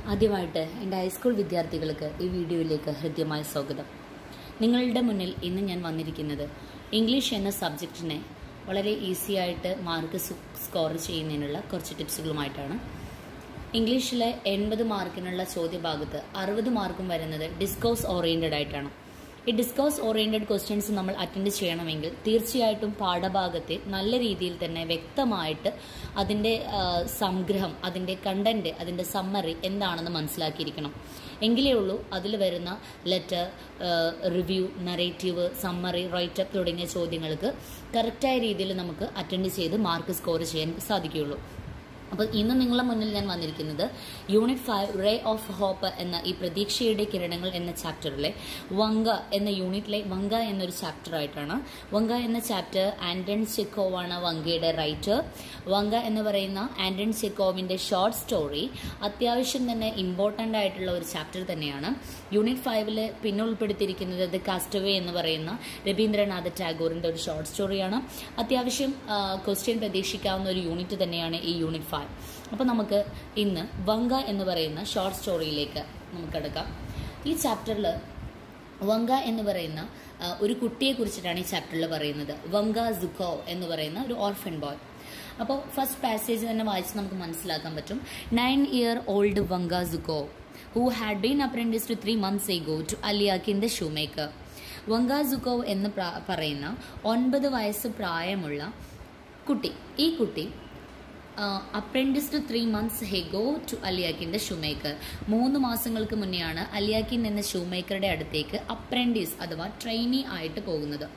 ആദ്യമായിട്ട് എൻ്റെ ഹൈസ്കൂൾ വിദ്യാർത്ഥികൾക്ക് ഈ വീഡിയോയിലേക്ക് ഹൃദ്യമായ സ്വാഗതം നിങ്ങളുടെ മുന്നിൽ ഇന്ന് ഞാൻ വന്നിരിക്കുന്നത് ഇംഗ്ലീഷ് എന്ന സബ്ജക്റ്റിനെ വളരെ ഈസി ആയിട്ട് മാർക്ക് സ്കോർ ചെയ്യുന്നതിനുള്ള കുറച്ച് ടിപ്സുകളുമായിട്ടാണ് ഇംഗ്ലീഷിലെ എൺപത് മാർക്കിനുള്ള ചോദ്യഭാഗത്ത് അറുപത് മാർക്കും വരുന്നത് ഡിസ്കോസ് ഓറിയൻറ്റഡ് ആയിട്ടാണ് ഈ ഡിസ്കോസ് ഓറിയൻറ്റഡ് ക്വസ്റ്റ്യൻസ് നമ്മൾ അറ്റൻഡ് ചെയ്യണമെങ്കിൽ തീർച്ചയായിട്ടും പാഠഭാഗത്തെ നല്ല രീതിയിൽ തന്നെ വ്യക്തമായിട്ട് അതിൻ്റെ ആ, സംഗ്രഹം അതിൻ്റെ കണ്ടന്റ് അതിൻ്റെ സമ്മറി എന്താണെന്ന് മനസ്സിലാക്കിയിരിക്കണം എങ്കിലേ ഉള്ളൂ അതിൽ വരുന്ന letter review narrative summary write up തുടങ്ങിയ ചോദ്യങ്ങൾക്ക് കറക്റ്റായ രീതിയിൽ നമുക്ക് അറ്റൻഡ് ചെയ്ത് മാർക്ക് സ്കോർ ചെയ്യാൻ സാധിക്കുകയുള്ളൂ അപ്പോൾ ഇന്ന് നിങ്ങളുടെ മുന്നിൽ ഞാൻ വന്നിരിക്കുന്നത് unit five ray of hope എന്ന ഈ പ്രതീക്ഷയുടെ കിരണങ്ങൾ എന്ന ചാപ്റ്ററിലെ വങ്ക എന്ന യൂണിറ്റിലെ വങ്ക എന്നൊരു ചാപ്റ്റർ ആയിട്ടാണ് വങ്ക എന്ന ചാപ്റ്റർ ആൻഡൺ ചെക്കോവാണ് വങ്കയുടെ റൈറ്റർ വങ്ക എന്ന് പറയുന്ന ആൻഡൺ ചെക്കോവിന്റെ ഷോർട്ട് സ്റ്റോറി അത്യാവശ്യം തന്നെ ഇമ്പോർട്ടൻ്റ് ആയിട്ടുള്ള ഒരു ചാപ്റ്റർ തന്നെയാണ് യൂണിറ്റ് ഫൈവിൽ പിന്നെ ഉൾപ്പെടുത്തിയിരിക്കുന്നത് ദ കാസ്റ്റവേ എന്ന് പറയുന്ന രവീന്ദ്രനാഥ് ടാഗോറിന്റെ ഒരു ഷോർട്ട് സ്റ്റോറിയാണ് അത്യാവശ്യം ക്വസ്റ്റ്യൻ പ്രതീക്ഷിക്കാവുന്ന ഒരു യൂണിറ്റ് തന്നെയാണ് ഈ യൂണിറ്റ് ഫൈവ് അപ്പോൾ നമുക്ക് ഇന്ന് വങ്ക എന്ന് പറയുന്ന ഷോർട്ട് സ്റ്റോറിയിലേക്ക് നമുക്ക് എടുക്കാം ഈ ചാപ്റ്ററിൽ വങ്ക എന്ന് പറയുന്ന ആ, ഒരു കുട്ടിയെ കുറിച്ചിട്ടാണ് ഈ ചാപ്റ്ററിൽ പറയുന്നത് വങ്ക സുക്കോ എന്ന് പറയുന്ന ഒരു ഓർഫൻ ബോയ് അപ്പോൾ ഫസ്റ്റ് പാസേജ് തന്നെ വായിച്ച് നമുക്ക് മനസ്സിലാക്കാൻ പറ്റും nine year old Vanka Zhukov who had been apprentice to three months ago to Alyakhin the shoe maker Vanka Zhukov എന്ന് പ്ര- പറയുന്ന ഒൻപത് വയസ്സ് പ്രായമുള്ള കുട്ടി ഈ കുട്ടി apprentice to three months ago to അലിയാക്കിൻ്റെ ഷൂമേക്കർ മൂന്ന് മാസങ്ങൾക്ക് മുന്നെയാണ് അലിയാക്കിൻ എന്ന ഷൂമേക്കറുടെ അടുത്തേക്ക് അപ്രൻറ്റീസ് അഥവാ ട്രെയിനി ആയിട്ട് പോകുന്നത്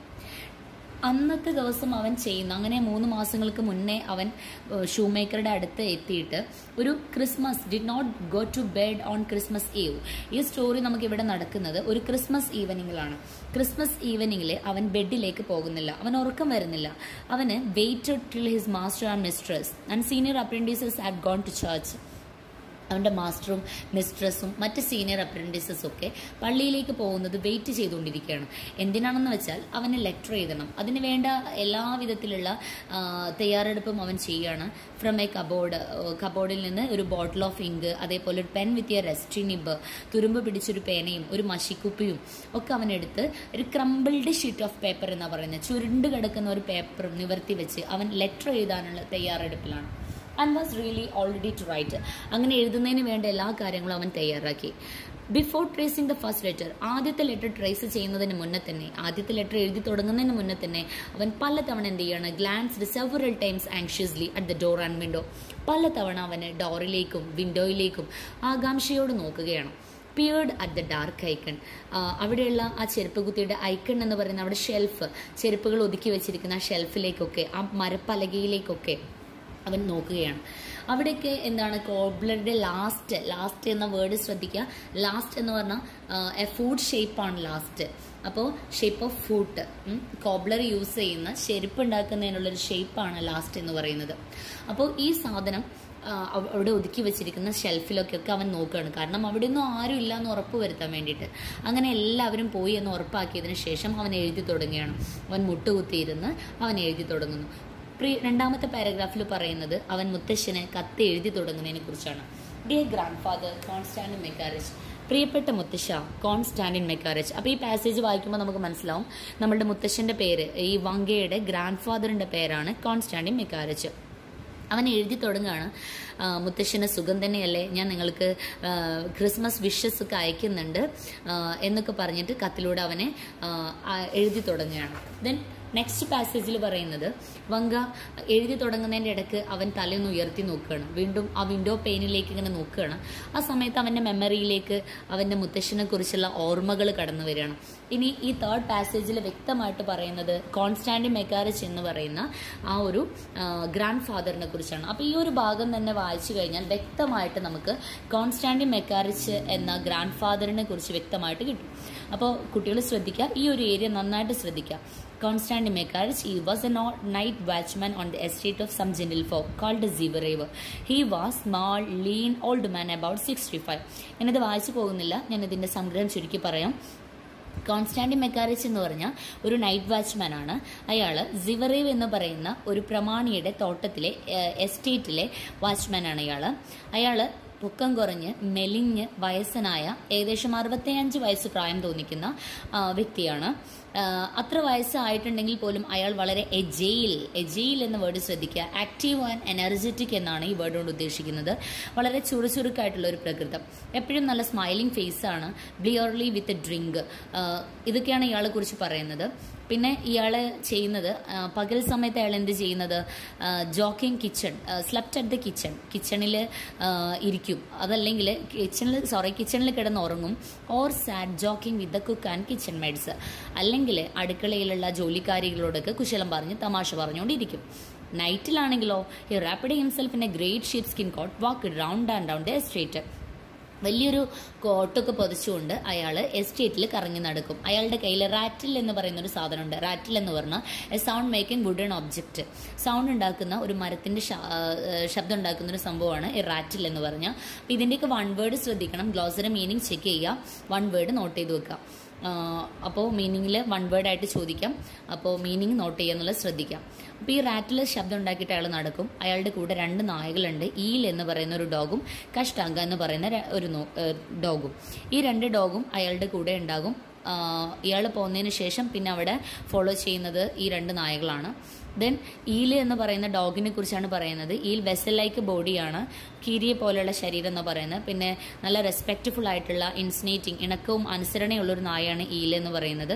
അന്നത്തെ ദിവസം അവൻ ചെയ്യുന്ന അങ്ങനെ മൂന്ന് മാസങ്ങൾക്ക് മുന്നേ അവൻ ഷൂമേക്കറുടെ അടുത്ത് എത്തിയിട്ട് ഒരു Christmas did not go to bed on Christmas eve ഈ സ്റ്റോറി നമുക്ക് ഇവിടെ നടക്കുന്നത് ഒരു ക്രിസ്മസ് ഈവനിങ്ങിലാണ് ക്രിസ്മസ് ഈവനിങ്ങിൽ അവൻ ബെഡിലേക്ക് പോകുന്നില്ല അവൻ ഉറക്കം വരുന്നില്ല അവന് waited till his master and mistress and senior apprentices had gone to church അവൻ്റെ മാസ്റ്ററും മിസ്ട്രസും മറ്റ് സീനിയർ അപ്രൻറ്റീസസും ഒക്കെ പള്ളിയിലേക്ക് പോകുന്നത് വെയിറ്റ് ചെയ്തുകൊണ്ടിരിക്കുകയാണ് എന്തിനാണെന്ന് വെച്ചാൽ അവന് ലെറ്റർ എഴുതണം അതിന് വേണ്ട എല്ലാ വിധത്തിലുള്ള ആ, തയ്യാറെടുപ്പും അവൻ ചെയ്യുകയാണ് ഫ്രം എ കബോർഡ് കബോർഡിൽ നിന്ന് ഒരു ബോട്ടിൽ ഓഫ് ഇങ്ക് അതേപോലെ ഒരു pen with a rusty nib തുരുമ്പ് പിടിച്ചൊരു പേനയും ഒരു മഷിക്കുപ്പിയും ഒക്കെ അവൻ എടുത്ത് ഒരു ക്രംബിൾഡ് ഷീറ്റ് ഓഫ് പേപ്പർ എന്നാണ് പറയുന്നത് ചുരുണ്ട് കിടക്കുന്ന ഒരു പേപ്പർ നിവർത്തി വെച്ച് അവൻ ലെറ്റർ എഴുതാനുള്ള തയ്യാറെടുപ്പിലാണ് and was really already to write അങ്ങനെ എഴുതുന്നതിന് വേണ്ട എല്ലാ കാര്യങ്ങളും അവൻ തയ്യാറാക്കി before tracing the first letter ആദ്യത്തെ ലെറ്റർ ട്രേസ് ചെയ്യുന്നതിന് മുന്നേ തന്നെ ആദ്യത്തെ ലെറ്റർ എഴുതി തുടങ്ങുന്നതിന് മുന്നേ തന്നെ അവൻ പലതവണ എന്ത് ചെയ്യാണ് glanced several times anxiously at the door and window പലതവണ അവന് ഡോറിലേക്കും വിൻഡോയിലേക്കും ആകാംക്ഷയോട് നോക്കുകയാണ് peered at the dark icon അവിടെയുള്ള ആ ചെരുപ്പ് കുത്തിയുടെ ഐക്കൺ എന്ന് പറയുന്ന അവിടെ ഷെൽഫ് ചെരുപ്പുകൾ ഒതുക്കി വെച്ചിരിക്കുന്ന ആ ഷെൽഫിലേക്കൊക്കെ ആ മരപ്പലകയിലേക്കൊക്കെ അവൻ നോക്കുകയാണ് അവിടെയൊക്കെ എന്താണ് കോബ്ലറുടെ ലാസ്റ്റ് ലാസ്റ്റ് എന്ന വേർഡ് ശ്രദ്ധിക്കുക ലാസ്റ്റ് എന്ന് പറഞ്ഞാൽ എ ഫുഡ് ഷേപ്പാണ് ലാസ്റ്റ് അപ്പോൾ shape of foot cobbler use ചെയ്യുന്ന ചെരുപ്പ് ഉണ്ടാക്കുന്നതിനുള്ളൊരു ഷേപ്പാണ് ലാസ്റ്റ് എന്ന് പറയുന്നത് അപ്പോൾ ഈ സാധനം ആ, അവ- അവിടെ ഒതുക്കി വെച്ചിരിക്കുന്ന ഷെൽഫിലൊക്കെ ഒക്കെ അവൻ നോക്കുകയാണ് കാരണം അവിടെ ഒന്നും ആരും ഇല്ല എന്ന് ഉറപ്പ് വരുത്താൻ വേണ്ടിയിട്ട് അങ്ങനെ എല്ലാവരും പോയി എന്ന് ഉറപ്പാക്കിയതിന് ശേഷം അവൻ എഴുതി തുടങ്ങുകയാണ് അവൻ മുട്ടുകുത്തിയിരുന്ന് അവൻ എഴുതി തുടങ്ങുന്നു പ്രീ രണ്ടാമത്തെ പാരഗ്രാഫിൽ പറയുന്നത് അവൻ മുത്തശ്ശന് കത്ത് എഴുതി തുടങ്ങുന്നതിനെ കുറിച്ചാണ് dear grand father Konstantin Makarich പ്രിയപ്പെട്ട മുത്തശ്ശ കോൺസ്റ്റാൻറ്റിൻ മെക്കാരേജ് അപ്പോൾ ഈ പാസേജ് വായിക്കുമ്പോൾ നമുക്ക് മനസ്സിലാവും നമ്മുടെ മുത്തശ്ശൻ്റെ പേര് ഈ വങ്കയുടെ ഗ്രാൻഡ് ഫാദറിൻ്റെ പേരാണ് കോൺസ്റ്റാൻറ്റിൻ മെക്കാരേജ് അവൻ എഴുതി തുടങ്ങുകയാണ് ആ, മുത്തശ്ശന് സുഖം തന്നെയല്ലേ ഞാൻ നിങ്ങൾക്ക് ആ, ക്രിസ്മസ് വിഷസ് ഒക്കെ അയക്കുന്നുണ്ട് ആ, എന്നൊക്കെ പറഞ്ഞിട്ട് കത്തിലൂടെ അവനെ ആ, ആ, എഴുതി തുടങ്ങുകയാണ് ദെൻ നെക്സ്റ്റ് പാസേജിൽ പറയുന്നത് വങ്ക എഴുതി തുടങ്ങുന്നതിൻ്റെ ഇടയ്ക്ക് അവൻ തലയൊന്ന് ഉയർത്തി നോക്കുകയാണ് വീണ്ടും ആ വിൻഡോ പെയിനിലേക്ക് ഇങ്ങനെ നോക്കുകയാണ് ആ സമയത്ത് അവൻ്റെ മെമ്മറിയിലേക്ക് അവൻ്റെ മുത്തശ്ശനെ കുറിച്ചുള്ള ഓർമ്മകൾ കടന്നു വരികയാണ് ഇനി ഈ തേർഡ് പാസേജിൽ വ്യക്തമായിട്ട് പറയുന്നത് കോൺസ്റ്റാൻറ്റി മെക്കാരച്ച് എന്ന് പറയുന്ന ആ ഒരു ഗ്രാൻഡ് ഫാദറിനെ കുറിച്ചാണ് അപ്പോൾ ഈ ഒരു ഭാഗം തന്നെ വായിച്ചു കഴിഞ്ഞാൽ വ്യക്തമായിട്ട് നമുക്ക് കോൺസ്റ്റാൻറ്റി മെക്കാരിച്ച് എന്ന ഗ്രാൻഡ് ഫാദറിനെ കുറിച്ച് വ്യക്തമായിട്ട് കിട്ടും അപ്പോൾ കുട്ടികൾ ശ്രദ്ധിക്കുക ഈ ഒരു ഏരിയ നന്നായിട്ട് ശ്രദ്ധിക്കുക കോൺസ്റ്റാൻറ്റി മെക്കാരിച്ച് he was a no- night watchman on the estate of some gentlefolk called Zivarev. He was small, lean, old man about 65. ഞാനിത് വായിച്ചു പോകുന്നില്ല ഞാൻ ഇതിന്റെ സംഗ്രഹം ചുരുക്കി പറയാം കോൺസ്റ്റാൻറ്റി മെക്കാരിച്ച് എന്ന് പറഞ്ഞ ഒരു നൈറ്റ് വാച്ച്മാൻ ആണ് അയാൾ സിവറേവ് എന്ന് പറയുന്ന ഒരു പ്രമാണിയുടെ തോട്ടത്തിലെ എസ്റ്റേറ്റിലെ വാച്ച്മാൻ ആണ് അയാൾ അയാൾ പൊക്കം കുറഞ്ഞ് മെലിഞ്ഞ് വയസ്സനായ ഏകദേശം അറുപത്തിയഞ്ച് വയസ്സ് പ്രായം തോന്നിക്കുന്ന ആ, വ്യക്തിയാണ് ആ, അത്ര വയസ്സായിട്ടുണ്ടെങ്കിൽ പോലും അയാൾ വളരെ എജെയിൽ എജെയിൽ എന്ന വേർഡ് ശ്രദ്ധിക്കുക ആക്റ്റീവ് ആൻഡ് എനർജറ്റിക് എന്നാണ് ഈ വേർഡ് കൊണ്ട് ഉദ്ദേശിക്കുന്നത് വളരെ ചുറുചുറുക്കായിട്ടുള്ള ഒരു പ്രകൃതം എപ്പോഴും നല്ല സ്മൈലിംഗ് ഫേസ് ആണ് ബ്ലിയർലി വിത്ത് ഡ്രിങ്ക് ഇതൊക്കെയാണ് ഇയാളെ കുറിച്ച് പറയുന്നത് പിന്നെ ഇയാൾ ചെയ്യുന്നത് ആ, പകൽ സമയത്ത് അയാൾ എന്ത് ചെയ്യുന്നത് joking kitchen slept at the kitchen കിച്ചണിൽ ഇരിക്കും അതല്ലെങ്കിൽ കിച്ചണിൽ സോറി കിച്ചണിൽ കിടന്ന് ഉറങ്ങും or sat joking with the cook and kitchen maids അല്ലെങ്കിൽ അടുക്കളയിലുള്ള ജോലിക്കാരികളോടൊക്കെ കുശലം പറഞ്ഞ് തമാശ പറഞ്ഞുകൊണ്ടിരിക്കും നൈറ്റിലാണെങ്കിലോ ഈ wrapped himself in a great sheep skin coat walk round and round estate വലിയൊരു കോട്ടൊക്കെ പൊതിച്ചുകൊണ്ട് അയാൾ എസ്റ്റേറ്റിൽ കറങ്ങി നടക്കും അയാളുടെ കയ്യിൽ റാറ്റിൽ എന്ന് പറയുന്ന ഒരു സാധനമുണ്ട് റാറ്റിൽ എന്ന് പറഞ്ഞാൽ a sound making wooden object sound ഉണ്ടാക്കുന്ന ഒരു മരത്തിന്റെ ശ- ആ, ശബ്ദം ഉണ്ടാക്കുന്ന ഒരു സംഭവമാണ് ഈ റാറ്റിൽ എന്ന് പറഞ്ഞാൽ അപ്പം ഇതിൻ്റെയൊക്കെ വൺ വേർഡ് ശ്രദ്ധിക്കണം ഗ്ലോസറി മീനിങ് ചെക്ക് ചെയ്യുക വൺ വേർഡ് നോട്ട് ചെയ്ത് വെക്കുക അപ്പോൾ മീനിങ്ങിൽ വൺ വേർഡ് ആയിട്ട് ചോദിക്കാം അപ്പോൾ മീനിങ് നോട്ട് ചെയ്യുക എന്നുള്ളത് ശ്രദ്ധിക്കാം അപ്പോൾ ഈ റാറ്റിൽ ശബ്ദം ഉണ്ടാക്കിയിട്ട് അയാൾ നടക്കും അയാളുടെ കൂടെ രണ്ട് നായകളുണ്ട് ഈൽ എന്ന് പറയുന്ന ഒരു ഡോഗും കഷ്ടാങ്ക എന്ന് പറയുന്ന ര- ഒരു നോ- ഏഹ് ഡോഗും ഈ രണ്ട് ഡോഗും അയാളുടെ കൂടെ ഉണ്ടാകും ഇയാൾ പോകുന്നതിന് ശേഷം പിന്നെ അവിടെ ഫോളോ ചെയ്യുന്നത് ഈ രണ്ട് നായകളാണ് ദെൻ ഈല് എന്ന് പറയുന്ന ഡോഗിനെ കുറിച്ചാണ് പറയുന്നത് ഈൽ വെസൽ ലൈക്ക് ബോഡിയാണ് കീരിയെ പോലെയുള്ള ശരീരം എന്ന് പറയുന്നത് പിന്നെ നല്ല റെസ്പെക്റ്റ്ഫുൾ ആയിട്ടുള്ള ഇൻസിനേറ്റിംഗ് ഇണക്കവും അനുസരണയുള്ള ഒരു നായയാണ് ഈൽ എന്ന് പറയുന്നത്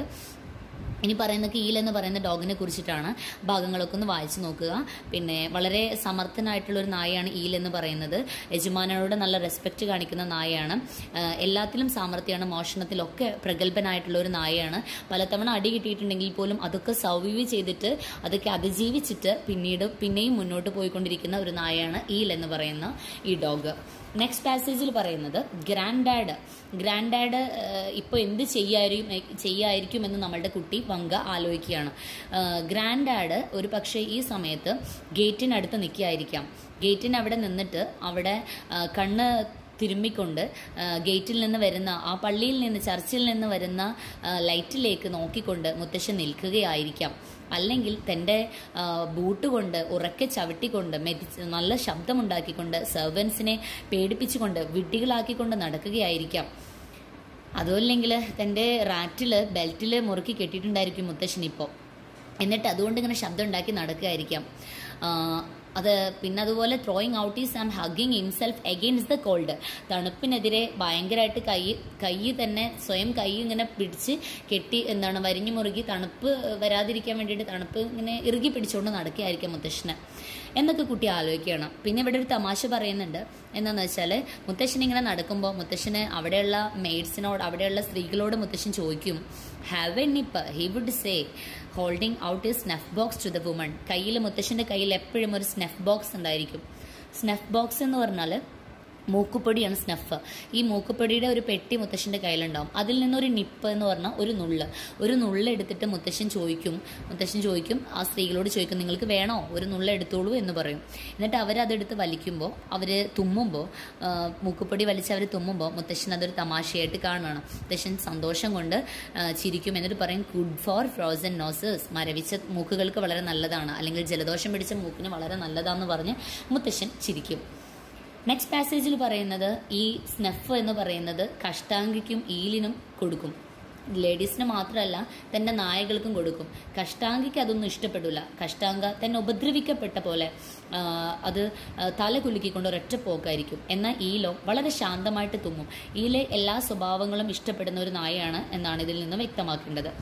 ഇനി പറയുന്ന കീൽ എന്ന് പറയുന്ന ഡോഗിനെ കുറിച്ചിട്ടാണ് ഭാഗങ്ങളൊക്കെ ഒന്ന് വായിച്ചു നോക്കുക പിന്നെ വളരെ സമർത്ഥനായിട്ടുള്ള ഒരു നായയാണ് ഈൽ എന്ന് പറയുന്നത് യജമാനോട് നല്ല റെസ്പെക്റ്റ് കാണിക്കുന്ന നായയാണ് ആഹ് എല്ലാത്തിലും സാമർത്ഥ്യമാണ് മോഷണത്തിലൊക്കെ പ്രഗത്ഭനായിട്ടുള്ള ഒരു നായയാണ് പലതവണ അടി കിട്ടിയിട്ടുണ്ടെങ്കിൽ പോലും അതൊക്കെ സൗവ്യവ് ചെയ്തിട്ട് അതൊക്കെ അതിജീവിച്ചിട്ട് പിന്നീട് പിന്നെയും മുന്നോട്ട് പോയിക്കൊണ്ടിരിക്കുന്ന ഒരു നായയാണ് ഈൽ എന്ന് പറയുന്ന ഈ ഡോഗ് നെക്സ്റ്റ് പാസേജിൽ പറയുന്നത് ഗ്രാൻഡ് ഡാഡ് ഗ്രാൻഡ് ഡാഡ് ഇപ്പോൾ എന്ത് ചെയ്യായിരിക്കും ചെയ്യായിരിക്കും എന്ന് നമ്മളുടെ കുട്ടി വങ്ക ആലോചിക്കുകയാണ് ഗ്രാൻഡ് ഡാഡ് ഒരു പക്ഷേ ഈ സമയത്ത് ഗേറ്റിനടുത്ത് നിൽക്കുകയായിരിക്കാം ഗേറ്റിന് അവിടെ നിന്നിട്ട് അവിടെ ആ, കണ്ണ് തിരുമ്മിക്കൊണ്ട് ആ, ഗേറ്റിൽ നിന്ന് വരുന്ന ആ പള്ളിയിൽ നിന്ന് ചർച്ചിൽ നിന്ന് വരുന്ന ആ, ലൈറ്റിലേക്ക് നോക്കിക്കൊണ്ട് മുത്തശ്ശൻ നിൽക്കുകയായിരിക്കാം അല്ലെങ്കിൽ തൻ്റെ ആ, ബൂട്ട് കൊണ്ട് ഉറക്കെ ചവിട്ടിക്കൊണ്ട് മെതിച്ച് നല്ല ശബ്ദമുണ്ടാക്കിക്കൊണ്ട് സെർവൻസിനെ പേടിപ്പിച്ചുകൊണ്ട് വിഡ്ഢികളാക്കിക്കൊണ്ട് നടക്കുകയായിരിക്കാം അതുമല്ലെങ്കിൽ തൻ്റെ റാറ്റിൽ ബെൽറ്റിൽ മുറുക്കി കെട്ടിയിട്ടുണ്ടായിരിക്കും മുത്തശ്ശൻ ഇപ്പോൾ എന്നിട്ട് അതുകൊണ്ട് ഇങ്ങനെ ശബ്ദം ഉണ്ടാക്കി നടക്കുകയായിരിക്കാം ആ, അത് പിന്നെ അതുപോലെ throwing out his and hugging himself against the cold തണുപ്പിനെതിരെ ഭയങ്കരമായിട്ട് കൈ കൈ തന്നെ സ്വയം കൈ ഇങ്ങനെ പിടിച്ച് കെട്ടി എന്താണ് വരിഞ്ഞു മുറുകി തണുപ്പ് വരാതിരിക്കാൻ വേണ്ടിയിട്ട് തണുപ്പ് ഇങ്ങനെ ഇറുകി പിടിച്ചുകൊണ്ട് നടക്കുകയായിരിക്കാം മുത്തശ്ശന് എന്നൊക്കെ കുട്ടി ആലോചിക്കണം പിന്നെ ഇവിടെ ഒരു തമാശ പറയുന്നുണ്ട് എന്താണെന്ന് വെച്ചാൽ മുത്തശ്ശൻ ഇങ്ങനെ നടക്കുമ്പോൾ മുത്തശ്ശന് അവിടെയുള്ള മെയ്ഡ്സിനോട് അവിടെയുള്ള സ്ത്രീകളോട് മുത്തശ്ശൻ ചോദിക്കും have a nip he would say holding out ഈ snuff box to the woman കയ്യിൽ മുത്തശ്ശൻ്റെ കയ്യിൽ എപ്പോഴും ഒരു സ്നഫ് ബോക്സ് ഉണ്ടായിരിക്കും സ്നഫ് ബോക്സ് എന്ന് പറഞ്ഞാൽ മൂക്കുപ്പൊടിയാണ് സ്നഫ് ഈ മൂക്കുപ്പൊടിയുടെ ഒരു പെട്ടി മുത്തശ്ശൻ്റെ കയ്യിലുണ്ടാവും അതിൽ നിന്നൊരു നിപ്പ് എന്ന് പറഞ്ഞാൽ ഒരു നുള്ള് ഒരു നുള്ള് എടുത്തിട്ട് മുത്തശ്ശൻ ചോദിക്കും മുത്തശ്ശൻ ചോദിക്കും ആ സ്ത്രീകളോട് ചോദിക്കും നിങ്ങൾക്ക് വേണോ ഒരു നുള്ള് എടുത്തോളൂ എന്ന് പറയും എന്നിട്ട് അവരതെടുത്ത് വലിക്കുമ്പോൾ അവർ തുമ്മുമ്പോൾ ആ, മൂക്കുപ്പൊടി വലിച്ച് അവർ തുമ്മുമ്പോൾ മുത്തശ്ശൻ അതൊരു തമാശയായിട്ട് കാണുകയാണ് മുത്തശ്ശൻ സന്തോഷം കൊണ്ട് ആ, ചിരിക്കും എന്നിട്ട് പറയും ഗുഡ് ഫോർ ഫ്രോസൺ നോസേഴ്സ് മരവിച്ച മൂക്കുകൾക്ക് വളരെ നല്ലതാണ് അല്ലെങ്കിൽ ജലദോഷം പിടിച്ച മൂക്കിന് വളരെ നല്ലതാണെന്ന് പറഞ്ഞ് മുത്തശ്ശൻ ചിരിക്കും നെക്സ്റ്റ് പാസേജിൽ പറയുന്നത് ഈ സ്നഫ് എന്ന് പറയുന്നത് കഷ്ടാംഗിക്കും ഈലിനും കൊടുക്കും ലേഡീസിന് മാത്രമല്ല തൻ്റെ നായകൾക്കും കൊടുക്കും കഷ്ടാംഗിക്ക് അതൊന്നും ഇഷ്ടപ്പെടില്ല കഷ്ടാംഗ തന്നെ ഉപദ്രവിക്കപ്പെട്ട പോലെ ആ, അത് ആ, തല കുലുക്കിക്കൊണ്ട് ഒരൊറ്റ പോക്കായിരിക്കും എന്നാൽ ഈലോ വളരെ ശാന്തമായിട്ട് തുമ്മും ഈലെ എല്ലാ സ്വഭാവങ്ങളും ഇഷ്ടപ്പെടുന്ന ഒരു നായയാണ് എന്നാണ് ഇതിൽ നിന്ന് വ്യക്തമാക്കേണ്ടത്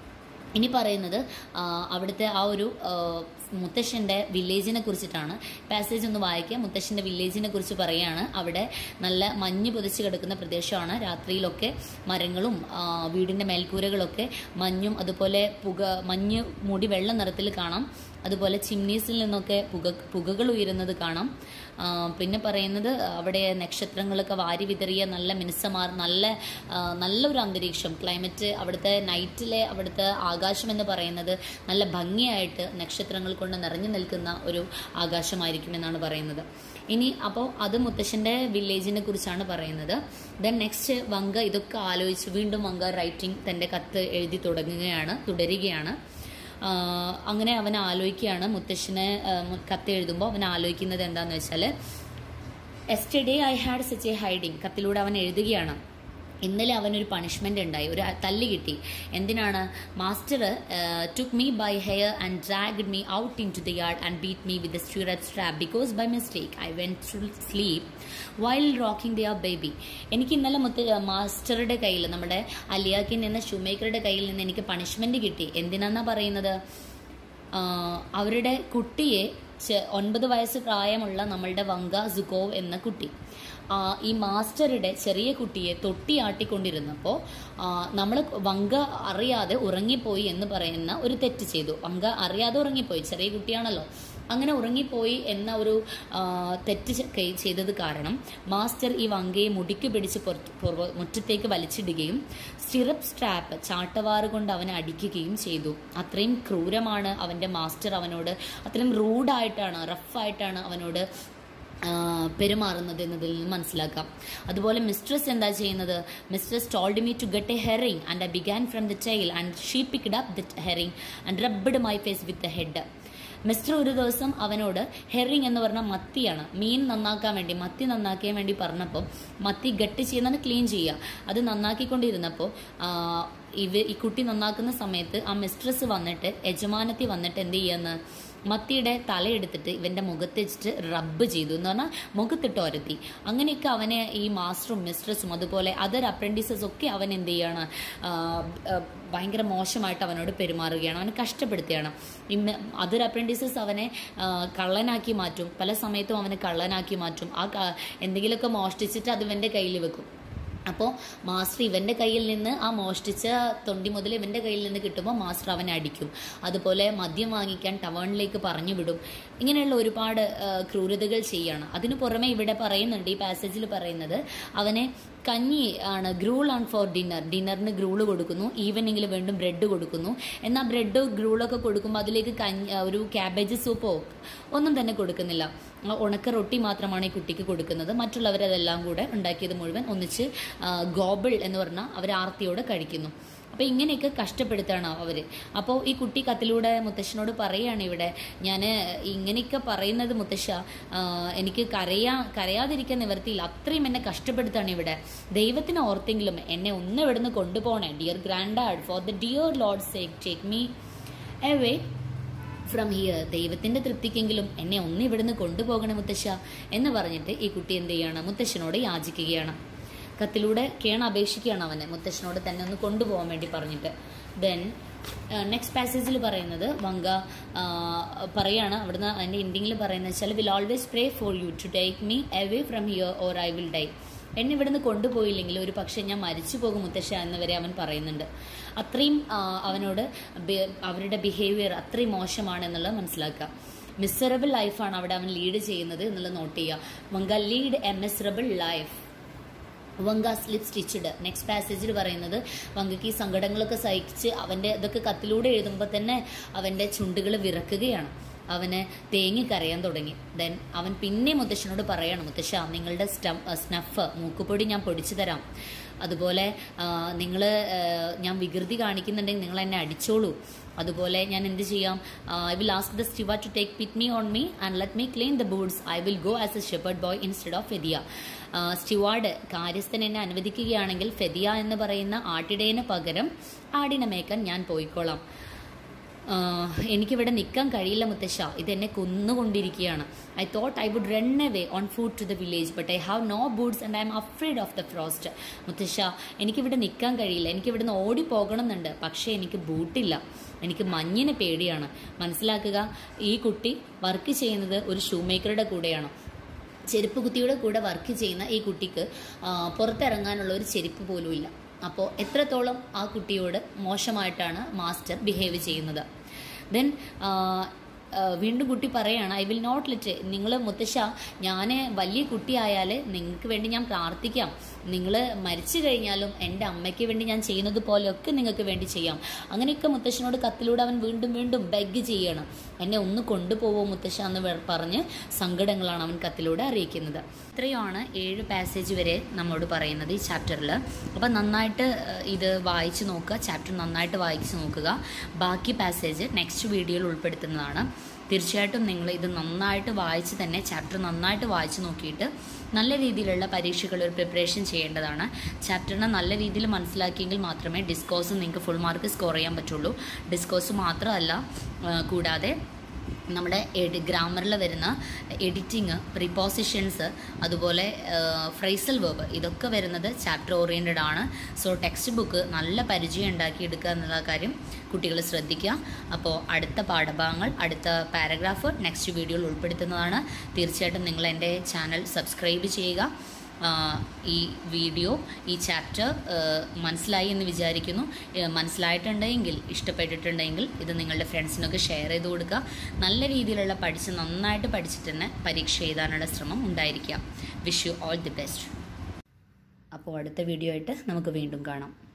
ഇനി പറയുന്നത് ആ, അവിടുത്തെ ആ ഒരു ആ, മുത്തശ്ശൻ്റെ വില്ലേജിനെ കുറിച്ചിട്ടാണ് പാസേജ് ഒന്ന് വായിക്കുക മുത്തശ്ശൻ്റെ വില്ലേജിനെ കുറിച്ച് പറയുകയാണ് അവിടെ നല്ല മഞ്ഞ് പൊതിച്ച് കിടക്കുന്ന പ്രദേശമാണ് രാത്രിയിലൊക്കെ മരങ്ങളും ആ, വീടിൻ്റെ മേൽക്കൂരകളൊക്കെ മഞ്ഞും അതുപോലെ പുക മഞ്ഞ് മൂടി വെള്ള നിറത്തിൽ കാണാം അതുപോലെ ചിമ്നീസിൽ നിന്നൊക്കെ പുക പുകകൾ ഉയരുന്നത് കാണാം ആ, പിന്നെ പറയുന്നത് അവിടെ നക്ഷത്രങ്ങളൊക്കെ വാരി വിതറിയ നല്ല മിനുസമാർ നല്ല ആ, നല്ലൊരു അന്തരീക്ഷം ക്ലൈമറ്റ് അവിടുത്തെ നൈറ്റിലെ അവിടുത്തെ ആകാശം എന്ന് പറയുന്നത് നല്ല ഭംഗിയായിട്ട് നക്ഷത്രങ്ങൾ കൊണ്ട് നിറഞ്ഞു നിൽക്കുന്ന ഒരു ആകാശമായിരിക്കും എന്നാണ് പറയുന്നത് ഇനി അപ്പോൾ അത് മുത്തശ്ശൻ്റെ വില്ലേജിനെ കുറിച്ചാണ് പറയുന്നത് ദെൻ നെക്സ്റ്റ് വങ്ക ഇതൊക്കെ ആലോചിച്ച് വീണ്ടും വങ്ക റൈറ്റിംഗ് തൻ്റെ കത്ത് എഴുതി തുടങ്ങുകയാണ് തുടരുകയാണ് ആഹ് അങ്ങനെ അവൻ ആലോചിക്കുകയാണ് മുത്തശ്ശനെ ആഹ് കത്ത് എഴുതുമ്പോൾ അവൻ ആലോചിക്കുന്നത് എന്താണെന്ന് വെച്ചാൽ yesterday I had such a hiding കത്തിലൂടെ അവൻ എഴുതുകയാണ് ഇന്നലെ അവനൊരു പണിഷ്മെന്റ് ഉണ്ടായി ഒരു തല്ല് കിട്ടി എന്തിനാണ് master took me by hair and dragged me out into the yard and beat me with stirrup strap because by mistake I went to sleep while rocking the baby എനിക്ക് ഇന്നലെ മുത്ത് മാസ്റ്ററുടെ കയ്യിൽ നമ്മുടെ അലിയാക്കിൽ നിന്ന് ഷൂമേക്കറുടെ കയ്യിൽ നിന്ന് എനിക്ക് പണിഷ്മെന്റ് കിട്ടി എന്തിനാന്നാ പറയുന്നത് ആഹ് അവരുടെ കുട്ടിയെ ചെ- ഒൻപത് വയസ്സ് പ്രായമുള്ള നമ്മളുടെ വങ്ക സുക്കോവ് എന്ന കുട്ടി ആഹ് ഈ മാസ്റ്ററുടെ ചെറിയ കുട്ടിയെ തൊട്ടിയാട്ടിക്കൊണ്ടിരുന്നപ്പോൾ നമ്മൾ വങ്ക അറിയാതെ ഉറങ്ങിപ്പോയി എന്ന് പറയുന്ന ഒരു തെറ്റ് ചെയ്തു വങ്ക അറിയാതെ ഉറങ്ങിപ്പോയി ചെറിയ കുട്ടിയാണല്ലോ അങ്ങനെ ഉറങ്ങിപ്പോയി എന്ന ഒരു ആ, തെറ്റ് ചെ- കെ- ചെയ്തത് കാരണം മാസ്റ്റർ ഈ വങ്കയെ മുടിക്ക് പിടിച്ച് പുറത്ത് പുറ- മുറ്റത്തേക്ക് വലിച്ചിടുകയും സ്റ്റിറപ്പ് സ്ട്രാപ്പ് ചാട്ടവാറ് കൊണ്ട് അവനെ അടിക്കുകയും ചെയ്തു അത്രയും ക്രൂരമാണ് അവൻ്റെ മാസ്റ്റർ അവനോട് അത്രയും റൂഡായിട്ടാണ് റഫായിട്ടാണ് അവനോട് ആ, പെരുമാറുന്നത് എന്നതിൽ നിന്ന് മനസ്സിലാക്കാം അതുപോലെ മിസ്ട്രസ് എന്താ ചെയ്യുന്നത് mistress told me to get a herring and I began from the tail and she picked up the herring and rubbed my face with the head mister ഒരു ദിവസം അവനോട് ഹെറിംഗ് എന്ന് പറഞ്ഞ മത്തിയാണ് മീൻ നന്നാക്കാൻ വേണ്ടി മത്തി നന്നാക്കാൻ വേണ്ടി പറഞ്ഞപ്പോൾ മത്തി ഗട്ട് ചെയ്യുന്നത് ക്ലീൻ ചെയ്യുക അത് നന്നാക്കിക്കൊണ്ടിരുന്നപ്പോൾ ആ, ഇവ ഈ കുട്ടി നന്നാക്കുന്ന സമയത്ത് ആ മിസ്ട്രസ് വന്നിട്ട് യജമാനത്തി വന്നിട്ട് എന്ത് ചെയ്യാന്ന് മത്തിയുടെ തലയെടുത്തിട്ട് ഇവന്റെ മുഖത്ത് വെച്ചിട്ട് റബ്ബ് ചെയ്തു എന്ന് പറഞ്ഞാൽ മുഖത്തിട്ട് ഒരത്തി അങ്ങനെയൊക്കെ അവനെ ഈ മാസ്റ്ററും മിസ്ട്രസും അതുപോലെ അതർ അപ്രന്റീസസ് ഒക്കെ അവൻ എന്ത് ചെയ്യാണ് ആ, ആ, ഭയങ്കര മോശമായിട്ട് അവനോട് പെരുമാറുകയാണ് അവനെ കഷ്ടപ്പെടുത്തുകയാണ് ഇന്ന് അതർ അപ്രന്റീസസ് അവനെ ആ, കള്ളനാക്കി മാറ്റും പല സമയത്തും അവനെ കള്ളനാക്കി മാറ്റും ആ ക- എന്തെങ്കിലുമൊക്കെ മോഷ്ടിച്ചിട്ട് അത് ഇവന്റെ കയ്യിൽ വെക്കും അപ്പോൾ മാസ്റ്റർ ഇവന്റെ കയ്യിൽ നിന്ന് ആ മോഷ്ടിച്ച തൊണ്ടി മുതൽ ഇവന്റെ കയ്യിൽ നിന്ന് കിട്ടുമ്പോൾ മാസ്റ്റർ അവനെ അടിക്കും അതുപോലെ മദ്യം വാങ്ങിക്കാൻ ടവേണിലേക്ക് പറഞ്ഞു വിടും ഇങ്ങനെയുള്ള ഒരുപാട് ആ, ക്രൂരതകൾ ചെയ്യാണ് അതിനു പുറമെ ഇവിടെ പറയുന്നുണ്ട് ഈ പാസേജിൽ പറയുന്നത് അവനെ കഞ്ഞി ആണ് ഗ്രൂൾ ആണ് ഫോർ ഡിന്നർ ഡിന്നറിന് ഗ്രൂള് കൊടുക്കുന്നു ഈവനിങ്ങിൽ വീണ്ടും ബ്രെഡ് കൊടുക്കുന്നു എന്നാൽ ബ്രെഡ് ഗ്രൂളൊക്കെ കൊടുക്കുമ്പോൾ അതിലേക്ക് കഞ്ഞി ഒരു ക്യാബേജ് സൂപ്പോ ഒന്നും തന്നെ കൊടുക്കുന്നില്ല ആ ഉണക്ക റൊട്ടി മാത്രമാണ് ഈ കുട്ടിക്ക് കൊടുക്കുന്നത് മറ്റുള്ളവരതെല്ലാം കൂടെ ഉണ്ടാക്കിയത് മുഴുവൻ ഒന്നിച്ച് ആ, ഗോബിൾ എന്ന് പറഞ്ഞാൽ അവർ ആർത്തിയോടെ കഴിക്കുന്നു അപ്പൊ ഇങ്ങനെയൊക്കെ കഷ്ടപ്പെടുത്താണ് അവര് അപ്പോൾ ഈ കുട്ടി കത്തിലൂടെ മുത്തശ്ശനോട് പറയാണ് ഇവിടെ ഞാൻ ഇങ്ങനെയൊക്കെ പറയുന്നത് മുത്തശ്ശ ആ, എനിക്ക് കരയാ കരയാതിരിക്കാൻ നിവർത്തിയില്ല അത്രയും എന്നെ കഷ്ടപ്പെടുത്താണ് ഇവിടെ ദൈവത്തിന് ഓർത്തെങ്കിലും എന്നെ ഒന്ന് ഇവിടുന്ന് കൊണ്ടുപോകണേ dear grand dad for the dear Lord sake take me away from here ദൈവത്തിന്റെ തൃപ്തിക്കെങ്കിലും എന്നെ ഒന്ന് ഇവിടുന്ന് കൊണ്ടുപോകണേ മുത്തശ്ശ എന്ന് പറഞ്ഞിട്ട് ഈ കുട്ടി എന്ത് ചെയ്യാണ് മുത്തശ്ശനോട് യാചിക്കുകയാണ് കത്തിലൂടെ കേണ അപേക്ഷിക്കുകയാണ് അവനെ മുത്തശ്ശനോട് തന്നെ ഒന്ന് കൊണ്ടുപോകാൻ വേണ്ടി പറഞ്ഞിട്ട് ദെൻ നെക്സ്റ്റ് പാസേജിൽ പറയുന്നത് വങ്ക ആ, പറയാണ് അവിടുന്ന് അതിന്റെ എൻഡിങ്ങിൽ പറയുന്നത് വെച്ചാൽ will always pray for you to take me away from here or I will die എന്നെ ഇവിടുന്ന് കൊണ്ടുപോയില്ലെങ്കിൽ ഒരു പക്ഷെ ഞാൻ മരിച്ചു പോകും മുത്തശ്ശ എന്ന് വരെ അവൻ പറയുന്നുണ്ട് അത്രയും ആ, അവനോട് ബി- അവരുടെ ബിഹേവിയർ അത്രയും മോശമാണ് എന്നുള്ളത് മനസ്സിലാക്കുക മിസറബിൾ ലൈഫാണ് അവിടെ അവൻ ലീഡ് ചെയ്യുന്നത് എന്നുള്ളത് നോട്ട് ചെയ്യുക Vanka lead a miserable life Vanka slip stitched next പാസേജിൽ പറയുന്നത് വങ്കയ്ക്ക് ഈ സങ്കടങ്ങളൊക്കെ സഹിച്ച് അവന്റെ ഇതൊക്കെ കത്തിലൂടെ എഴുതുമ്പോൾ തന്നെ അവന്റെ ചുണ്ടുകൾ വിറക്കുകയാണ് അവന് തേങ്ങി കരയാൻ തുടങ്ങി ദെൻ അവൻ പിന്നെ മുത്തശ്ശനോട് പറയാണ് മുത്തശ്ശ നിങ്ങളുടെ സ്റ്റം സ്നഫ് മൂക്കുപൊടി ഞാൻ പൊടിച്ചു തരാം അതുപോലെ നിങ്ങൾ ഞാൻ വികൃതി കാണിക്കുന്നുണ്ടെങ്കിൽ നിങ്ങൾ എന്നെ അടിച്ചോളൂ അതുപോലെ ഞാൻ എന്ത് ചെയ്യാം I will ask the steward to take pity me on me and let me clean the boots I will go as a shepherd boy instead of Fedya steward കാര്യസ്ഥൻ എന്നെ അനുവദിക്കുകയാണെങ്കിൽ ഫെദിയ എന്ന് പറയുന്ന ആട്ടിടേന് പകരം ആടിനെ മേക്കാൻ ഞാൻ പോയിക്കോളാം ആഹ് എനിക്കിവിടെ നിൽക്കാൻ കഴിയില്ല മുത്തശ്ശ ഇതെന്നെ കൊന്നുകൊണ്ടിരിക്കുകയാണ് I thought I would run away on foot to the village but I have no boots and I am afraid of the frost മുത്തശ്ശ എനിക്കിവിടെ നിൽക്കാൻ കഴിയില്ല എനിക്കിവിടുന്ന് ഓടിപ്പോകണം എന്നുണ്ട് പക്ഷേ എനിക്ക് ബൂട്ടില്ല എനിക്ക് മഞ്ഞിന് പേടിയാണ് മനസ്സിലാക്കുക ഈ കുട്ടി വർക്ക് ചെയ്യുന്നത് ഒരു ഷൂ മേക്കറുടെ കൂടെയാണ് ചെരുപ്പ് കുത്തിയുടെ കൂടെ വർക്ക് ചെയ്യുന്ന ഈ കുട്ടിക്ക് ആ, പുറത്തിറങ്ങാനുള്ള ഒരു ചെരുപ്പ് പോലും ഇല്ല അപ്പോൾ എത്രത്തോളം ആ കുട്ടിയോട് മോശമായിട്ടാണ് മാസ്റ്റർ ബിഹേവ് ചെയ്യുന്നത് ദെൻ വീണ്ടും കുട്ടി പറയാണ് ഐ വിൽ നോട്ട് ലെറ്റ് നിങ്ങൾ മുത്തശ്ശ ഞാൻ വലിയ കുട്ടിയായാൽ നിങ്ങൾക്ക് വേണ്ടി ഞാൻ പ്രാർത്ഥിക്കാം നിങ്ങൾ മരിച്ചു കഴിഞ്ഞാലും എൻ്റെ അമ്മയ്ക്ക് വേണ്ടി ഞാൻ ചെയ്യുന്നത് പോലെയൊക്കെ നിങ്ങൾക്ക് വേണ്ടി ചെയ്യാം അങ്ങനെയൊക്കെ മുത്തശ്ശനോട് കത്തിലൂടെ അവൻ വീണ്ടും വീണ്ടും ബെഗ് ചെയ്യണം എന്നെ ഒന്ന് കൊണ്ടുപോവോ മുത്തശ്ശ എന്ന് വെ- പറഞ്ഞ് സങ്കടങ്ങളാണ് അവൻ കത്തിലൂടെ അറിയിക്കുന്നത് ഇത്രയുമാണ് ഏഴ് പാസേജ് വരെ നമ്മോട് പറയുന്നത് ഈ ചാപ്റ്ററിൽ അപ്പം നന്നായിട്ട് ഏഹ്, ഇത് വായിച്ചു നോക്കുക ചാപ്റ്റർ നന്നായിട്ട് വായിച്ചു നോക്കുക ബാക്കി പാസേജ് നെക്സ്റ്റ് വീഡിയോയിൽ ഉൾപ്പെടുത്തുന്നതാണ് തീർച്ചയായിട്ടും നിങ്ങൾ ഇത് നന്നായിട്ട് വായിച്ച് തന്നെ ചാപ്റ്റർ നന്നായിട്ട് വായിച്ച് നോക്കിയിട്ട് നല്ല രീതിയിലുള്ള പരീക്ഷകൾ ഒരു പ്രിപ്പറേഷൻ ചെയ്യേണ്ടതാണ് ചാപ്റ്ററിനെ നല്ല രീതിയിൽ മനസ്സിലാക്കിയെങ്കിൽ മാത്രമേ ഡിസ്കോസ് നിങ്ങൾക്ക് ഫുൾ മാർക്ക് സ്കോർ ചെയ്യാൻ പറ്റുള്ളൂ ഡിസ്കോസ് മാത്രമല്ല ആ, കൂടാതെ നമ്മുടെ എഡി ഗ്രാമറിൽ വരുന്ന എഡിറ്റിങ് പ്രിപ്പോസിഷൻസ് അതുപോലെ ഫ്രൈസൽ വേർബ് ഇതൊക്കെ വരുന്നത് ചാപ്റ്റർ ഓറിയൻറ്റഡ് ആണ് സോ ടെക്സ്റ്റ് ബുക്ക് നല്ല പരിചയം ഉണ്ടാക്കിയെടുക്കുക എന്നുള്ള കാര്യം കുട്ടികൾ ശ്രദ്ധിക്കുക അപ്പോൾ അടുത്ത പാഠഭാഗങ്ങൾ അടുത്ത പാരഗ്രാഫ് നെക്സ്റ്റ് വീഡിയോയിൽ ഉൾപ്പെടുത്തുന്നതാണ് തീർച്ചയായിട്ടും നിങ്ങൾ എൻ്റെ ചാനൽ സബ്സ്ക്രൈബ് ചെയ്യുക ആ, ഈ വീഡിയോ ഈ ചാപ്റ്റർ മനസ്സിലായി എന്ന് വിചാരിക്കുന്നു ഏ, മനസ്സിലായിട്ടുണ്ടെങ്കിൽ ഇഷ്ടപ്പെട്ടിട്ടുണ്ടെങ്കിൽ ഇത് നിങ്ങളുടെ ഫ്രണ്ട്സിനൊക്കെ ഷെയർ ചെയ്ത് കൊടുക്കുക നല്ല രീതിയിലുള്ള പഠിച്ച് നന്നായിട്ട് പഠിച്ചിട്ട് തന്നെ പരീക്ഷ എഴുതാനുള്ള ശ്രമം ഉണ്ടായിരിക്കുക wish you all the best അപ്പോൾ അടുത്ത വീഡിയോ ആയിട്ട് നമുക്ക് വീണ്ടും കാണാം